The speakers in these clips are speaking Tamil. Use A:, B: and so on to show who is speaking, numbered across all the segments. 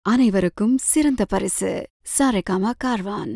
A: அனைவருக்கும் சிறந்த பரிசு சாரேகாமா கார்வான்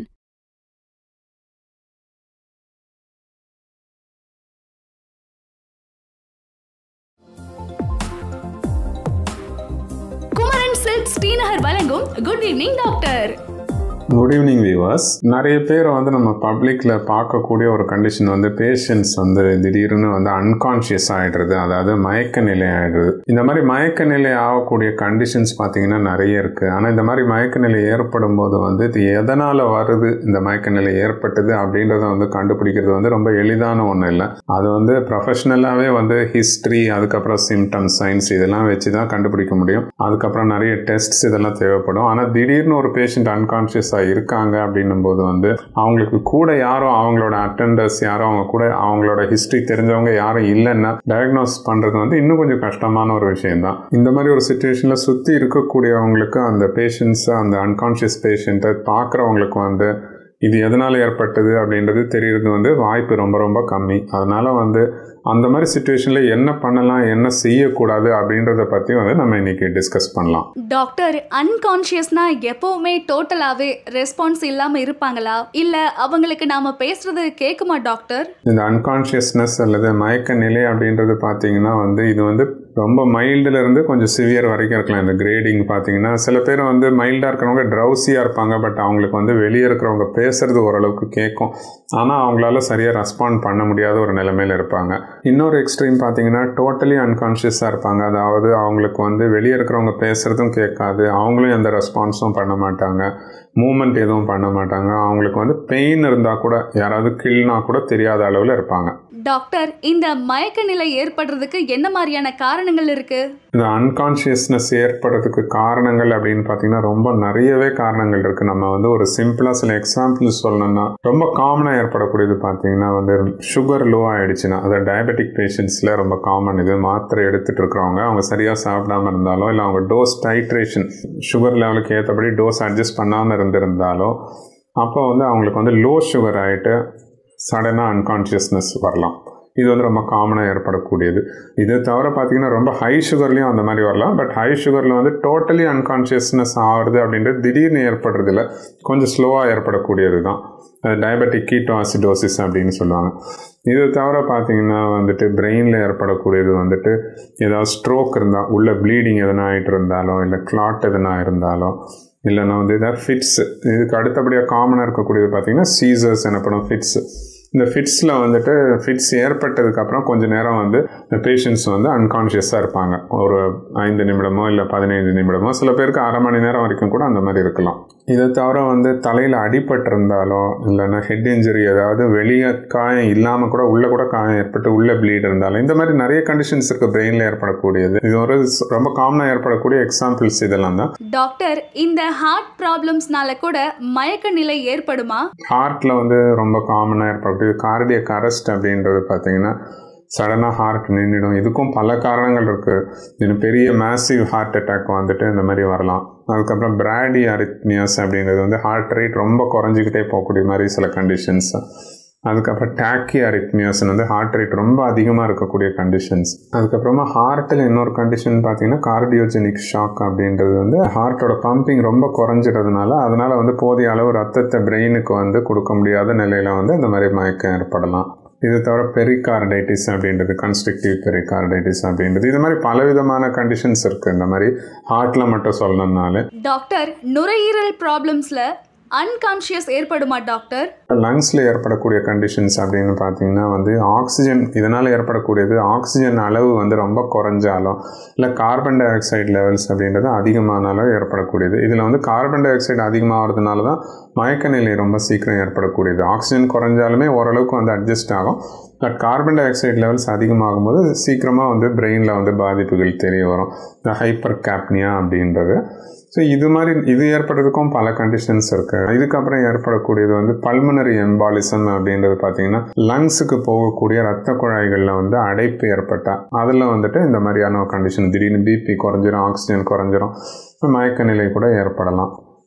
B: குமரன் சில்க் ஸ்ரீநகர் வழங்கும் good evening doctor
C: good evening viewers நிறைய பேர் வந்து நம்ம பப்ளிக்கில் பார்க்கக்கூடிய ஒரு கண்டிஷன் வந்து பேஷண்ட்ஸ் வந்து திடீர்னு வந்து அன்கான்ஷியஸ் ஆகிடுறது அதாவது மயக்க நிலை ஆகிடுறது இந்த மாதிரி மயக்க நிலை ஆகக்கூடிய கண்டிஷன்ஸ் பார்த்தீங்கன்னா நிறைய இருக்குது ஆனால் இந்த மாதிரி மயக்க நிலை ஏற்படும் போது வந்து இது எதனால் வருது இந்த மயக்க நிலை ஏற்பட்டது அப்படின்றத வந்து கண்டுபிடிக்கிறது வந்து ரொம்ப எளிதான ஒன்றும் இல்லை அது வந்து ப்ரொஃபஷ்னலாகவே வந்து ஹிஸ்ட்ரி அதுக்கப்புறம் சிம்டம்ஸ் சயின்ஸ் இதெல்லாம் வச்சு தான் கண்டுபிடிக்க முடியும் அதுக்கப்புறம் நிறைய டெஸ்ட்ஸ் இதெல்லாம் தேவைப்படும் ஆனால் திடீர்னு ஒரு பேஷண்ட் அன்கான்ஷியஸாக இருக்காங்க அப்படின்னும் போது வந்து அவங்களுக்கு கூட யாரும் அவங்களோட அட்டண்டர்ஸ் யாரும் அவங்க கூட அவங்களோட ஹிஸ்ட்ரி தெரிஞ்சவங்க யாரும் இல்லைன்னா டயக்னோஸ் பண்ணுறது வந்து இன்னும் கொஞ்சம் கஷ்டமான ஒரு விஷயம் தான் இந்த மாதிரி ஒரு சுச்சுவேஷனில் சுற்றி இருக்கக்கூடியவங்களுக்கு அந்த பேஷண்ட்ஸ் அந்த அன்கான்ஷியஸ் பேஷண்ட்டை பார்க்குறவங்களுக்கு வந்து இது எதனால் ஏற்பட்டது அப்படின்றது தெரியறது வந்து வாய்ப்பு ரொம்ப ரொம்ப கம்மி அதனால் வந்து அந்த மாதிரி சுச்சுவேஷனில் என்ன பண்ணலாம் என்ன செய்யக்கூடாது அப்படின்றத பற்றி வந்து நம்ம இன்னைக்கு டிஸ்கஸ் பண்ணலாம்
B: டாக்டர் அன்கான்ஷியஸ்னா எப்பவுமே டோட்டலாவே ரெஸ்பான்ஸ் இல்லாம இருப்பாங்களா இல்ல அவங்களுக்கு நாம பேசுறது கேக்குமா டாக்டர்
C: இந்த அன்கான்ஷியஸ்னஸ் அல்லது மயக்க நிலை அப்படின்றது பார்த்தீங்கன்னா வந்து இது வந்து ரொம்ப மைல்டுல இருந்து கொஞ்சம் சிவியர் வரைக்கும் இருக்கலாம் இந்த கிரேடிங் பார்த்தீங்கன்னா சில பேர் வந்து மைல்டாக இருக்கிறவங்க ட்ரௌசியாக இருப்பாங்க பட் அவங்களுக்கு வந்து வெளியே இருக்கிறவங்க பேசுறது ஓரளவுக்கு கேட்கும் ஆனால் அவங்களால சரியாக ரெஸ்பாண்ட் பண்ண முடியாத ஒரு நிலைமையில இருப்பாங்க இன்னொரு எக்ஸ்ட்ரீம் பார்த்தீங்கன்னா டோட்டலி அன்கான்ஷியஸாக இருப்பாங்க அதாவது அவங்களுக்கு வந்து வெளியே இருக்கிறவங்க பேசுறதும் கேட்காது அவங்களும் எந்த ரெஸ்பான்ஸும் பண்ண மாட்டாங்க மூமெண்ட் எதுவும் பண்ண மாட்டாங்க அவங்களுக்கு வந்து பெயின் இருந்தால் கூட யாராவது கிள்னா கூட தெரியாத அளவில் இருப்பாங்க
B: டாக்டர் இந்த மயக்க நிலை ஏற்படுறதுக்கு என்ன மாதிரியான காரணங்கள் இருக்கு
C: இந்த அன்கான்ஷியஸ்னஸ் ஏற்படுறதுக்கு காரணங்கள் அப்படின்னு பார்த்தீங்கன்னா ரொம்ப நிறையவே காரணங்கள் இருக்குது நம்ம வந்து ஒரு சிம்பிளாக சில எக்ஸாம்பிள்ஸ் சொல்லணும்னா ரொம்ப காமனாக ஏற்படக்கூடியது பார்த்தீங்கன்னா வந்து சுகர் லோ ஆயிடுச்சுன்னா அதாவது டயபெட்டிக் பேஷண்ட்ஸில் ரொம்ப காமன் இது மாத்திரை எடுத்துகிட்டு இருக்கிறவங்க அவங்க சரியாக சாப்பிடாம இருந்தாலோ இல்லை அவங்க டோஸ் டைட்ரேஷன் சுகர் லெவலுக்கு ஏற்றபடி டோஸ் அட்ஜஸ்ட் பண்ணாமல் இருந்திருந்தாலோ அப்போ வந்து அவங்களுக்கு வந்து லோ சுகர் ஆகிட்டு சடனாக அன்கான்ஷியஸ்னஸ் வரலாம் இது வந்து ரொம்ப காமனாக ஏற்படக்கூடியது இது தவிர பார்த்தீங்கன்னா ரொம்ப ஹை சுகர்லேயும் அந்த மாதிரி வரலாம் பட் ஹை சுகரில் வந்து டோட்டலி அன்கான்ஷியஸ்னஸ் ஆகுறது அப்படின்றது திடீர்னு ஏற்படுறது இல்லை கொஞ்சம் ஸ்லோவாக ஏற்படக்கூடியது தான் அது டயபெட்டிக் கீட்டோ அசிடோசிஸ் அப்படின்னு சொல்லுவாங்க இது தவிர பார்த்தீங்கன்னா வந்துட்டு பிரெயினில் ஏற்படக்கூடியது வந்துட்டு ஏதாவது ஸ்ட்ரோக் இருந்தால் உள்ள ப்ளீடிங் எதனா ஆகிட்டு இருந்தாலோ இல்லை கிளாட் எதனா இருந்தாலோ இல்லைன்னா வந்து ஏதாவது ஃபிட்ஸ் இதுக்கு அடுத்தபடியாக காமனாக இருக்கக்கூடியது பார்த்தீங்கன்னா சீசர்ஸ் எனப்படும் ஃபிட்ஸ் இந்த ஃபிட்ஸில் வந்துட்டு ஃபிட்ஸ் ஏற்பட்டதுக்கப்புறம் கொஞ்சம் நேரம் வந்து இந்த பேஷண்ட்ஸ் வந்து அன்கான்ஷியஸாக இருப்பாங்க ஒரு ஐந்து நிமிடமோ இல்லை பதினைந்து நிமிடமோ சில பேருக்கு அரை மணி நேரம் வரைக்கும் கூட அந்த மாதிரி இருக்கலாம் இதை தவிர வந்து தலையில் அடிபட்டிருந்தாலோ இல்லைன்னா ஹெட் இன்ஜுரி ஏதாவது வெளியே காயம் இல்லாமல் கூட உள்ளே கூட காயம் ஏற்பட்டு உள்ள ப்ளீட் இருந்தாலும் இந்த மாதிரி நிறைய கண்டிஷன்ஸ் இருக்குது பிரெயினில் ஏற்படக்கூடியது இது ஒரு ரொம்ப காமனாக ஏற்படக்கூடிய எக்ஸாம்பிள்ஸ் இதெல்லாம் தான்
B: டாக்டர் இந்த ஹார்ட் ப்ராப்ளம்ஸ்னால கூட மயக்க நிலை ஏற்படுமா
C: ஹார்ட்டில் வந்து ரொம்ப காமனாக ஏற்படக்கூடிய கார்டியக் அரெஸ்ட் அப்படின்றது பார்த்தீங்கன்னா சடனாக ஹார்ட் நின்றுடும் இதுக்கும் பல காரணங்கள் இருக்குது இன்னும் பெரிய மேசிவ் ஹார்ட் அட்டாக் வந்துட்டு இந்த மாதிரி வரலாம் அதுக்கப்புறம் பிராடி அரித்மியாஸ் அப்படின்றது வந்து ஹார்ட் ரேட் ரொம்ப குறைஞ்சிக்கிட்டே போகக்கூடிய மாதிரி சில கண்டிஷன்ஸ் அதுக்கப்புறம் டாக்கி அரித்மியாஸ் வந்து ஹார்ட் ரேட் ரொம்ப அதிகமாக இருக்கக்கூடிய கண்டிஷன்ஸ் அதுக்கப்புறமா ஹார்ட்டில் இன்னொரு கண்டிஷன் பார்த்தீங்கன்னா கார்டியோஜெனிக் ஷாக் அப்படின்றது வந்து ஹார்ட்டோட பம்பிங் ரொம்ப குறைஞ்சிறதுனால அதனால வந்து போதிய அளவு ரத்தத்தை பிரெயினுக்கு வந்து கொடுக்க முடியாத நிலையில் வந்து இந்த மாதிரி மயக்கம் ஏற்படலாம் இது தவிர பெரிகார்டைட்டிஸ் அப்படின்றது கன்ஸ்ட்ரக்டிவ் பெரிகார்டைட்டிஸ் அப்படின்றது இது மாதிரி பலவிதமான கண்டிஷன்ஸ் இருக்குது இந்த மாதிரி ஹார்ட்டில் மட்டும் சொல்லணும்னாலே
B: டாக்டர் நுரையீரல் ப்ராப்ளம்ஸ்ல அன்கான்ஷியஸ் ஏற்படுமா டாக்டர்
C: லங்ஸில் ஏற்படக்கூடிய கண்டிஷன்ஸ் அப்படின்னு பார்த்தீங்கன்னா வந்து ஆக்சிஜன் இதனால் ஏற்படக்கூடியது ஆக்சிஜன் அளவு வந்து ரொம்ப குறைஞ்சாலும் இல்லை கார்பன் டை ஆக்சைடு லெவல்ஸ் அப்படின்றது அதிகமானாலும் ஏற்படக்கூடியது இதில் வந்து கார்பன் டை ஆக்சைடு அதிகமாகிறதுனால தான் மயக்க நிலை ரொம்ப சீக்கிரம் ஏற்படக்கூடியது ஆக்சிஜன் குறைஞ்சாலுமே ஓரளவுக்கு வந்து அட்ஜஸ்ட் ஆகும் but carbon dioxide levels அதிகமாகும் போது சீக்கிரமாக வந்து பிரெயினில் வந்து பாதிப்புகள் தெரிய வரும் இந்த ஹைப்பர் கேப்னியா அப்படின்றது ஸோ இது மாதிரி இது ஏற்படுறதுக்கும் பல கண்டிஷன்ஸ் இருக்குது இதுக்கப்புறம் ஏற்படக்கூடியது வந்து பல்மனரி எம்பாலிசம் அப்படின்றது பார்த்தீங்கன்னா லங்ஸுக்கு போகக்கூடிய ரத்த குழாய்களில் வந்து அடைப்பு ஏற்பட்டால் அதில் வந்துட்டு இந்த மாதிரியான கண்டிஷன் திடீர்னு பிபி குறைஞ்சிரும் ஆக்சிஜன் குறைஞ்சிரும் மயக்க நிலை கூட ஏற்படலாம்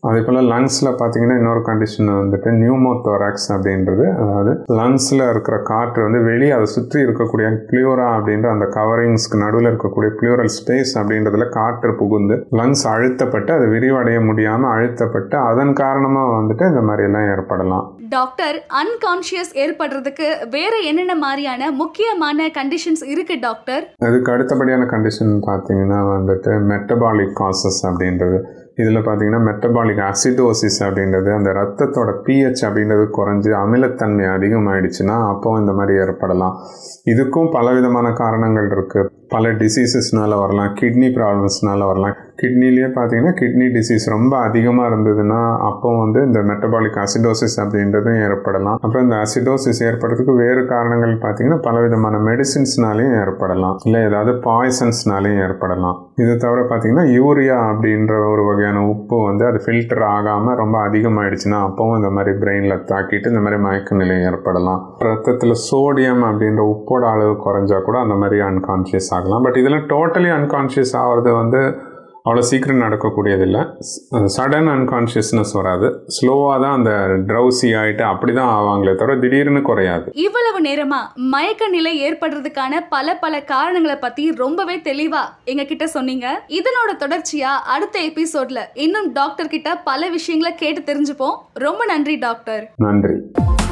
C: அதே போல் லங்ஸில் பார்த்தீங்கன்னா இன்னொரு கண்டிஷன் வந்துட்டு நியூமோதோராக்ஸ் அப்படின்றது அதாவது லங்ஸில் இருக்கிற காற்று வந்து வெளியே அதை சுற்றி இருக்கக்கூடிய பிளியூரா அப்படின்ற அந்த கவரிங்ஸ்க்கு நடுவில் இருக்கக்கூடிய பிளியூரல் ஸ்பேஸ் அப்படின்றதுல காற்று புகுந்து லங்ஸ் அழுத்தப்பட்டு அது விரிவடைய முடியாமல் அழுத்தப்பட்டு அதன் காரணமாக வந்துட்டு இந்த மாதிரி எல்லாம் ஏற்படலாம்
B: டாக்டர் அன்கான்ஷியஸ் ஏற்படுறதுக்கு வேற என்னென்ன மாதிரியான முக்கியமான கண்டிஷன்ஸ் இருக்கு டாக்டர்
C: அதுக்கு அடுத்தபடியான கண்டிஷன் பார்த்தீங்கன்னா வந்துட்டு மெட்டபாலிக் காசஸ் அப்படின்றது இதில் பார்த்தீங்கன்னா மெட்டபாலிக் அசிடோசிஸ் அப்படின்றது அந்த ரத்தத்தோட பிஹெச் அப்படின்றது குறைஞ்சு அமிலத்தன்மை அதிகமாயிடுச்சுன்னா அப்போ இந்த மாதிரி ஏற்படலாம் இதுக்கும் பலவிதமான காரணங்கள் இருக்குது பல டிசீசஸ்னால வரலாம் கிட்னி ப்ராப்ளம்ஸ்னால வரலாம் கிட்னிலேயே பார்த்தீங்கன்னா கிட்னி டிசீஸ் ரொம்ப அதிகமாக இருந்ததுன்னா அப்போ வந்து இந்த மெட்டபாலிக் அசிடோசிஸ் அப்படின்றதும் ஏற்படலாம் அப்புறம் இந்த அசிடோசிஸ் ஏற்படுறதுக்கு வேறு காரணங்கள் பார்த்தீங்கன்னா பலவிதமான மெடிசின்ஸ்னாலையும் ஏற்படலாம் இல்லை ஏதாவது பாய்சன்ஸ்னாலையும் ஏற்படலாம் இது தவிர பார்த்தீங்கன்னா யூரியா அப்படின்ற ஒரு வகையான உப்பு வந்து அது ஃபில்டர் ஆகாமல் ரொம்ப அதிகமாயிடுச்சுன்னா அப்பவும் இந்த மாதிரி பிரெயினில் தாக்கிட்டு இந்த மாதிரி மயக்க நிலை ஏற்படலாம் ரத்தத்தில் சோடியம் அப்படின்ற உப்போட அளவு குறைஞ்சா கூட அந்த மாதிரி அன்கான்ஷியஸ் ஆகலாம் பட் இதெல்லாம் டோட்டலி அன்கான்ஷியஸ் ஆகிறது வந்து அவ்வளோ சீக்கிரம் நடக்கக்கூடியதில்லை சடன் அன்கான்ஷியஸ்னஸ் வராது ஸ்லோவாக தான் அந்த ட்ரௌசி ஆகிட்டு அப்படி தான் ஆவாங்களே தவிர திடீர்னு குறையாது
B: இவ்வளவு நேரமா மயக்க நிலை ஏற்படுறதுக்கான பல பல காரணங்களை பத்தி ரொம்பவே தெளிவா எங்க கிட்ட சொன்னீங்க இதனோட தொடர்ச்சியா அடுத்த எபிசோட்ல இன்னும் டாக்டர் கிட்ட பல விஷயங்களை கேட்டு தெரிஞ்சுப்போம் ரொம்ப நன்றி டாக்டர்
C: நன்றி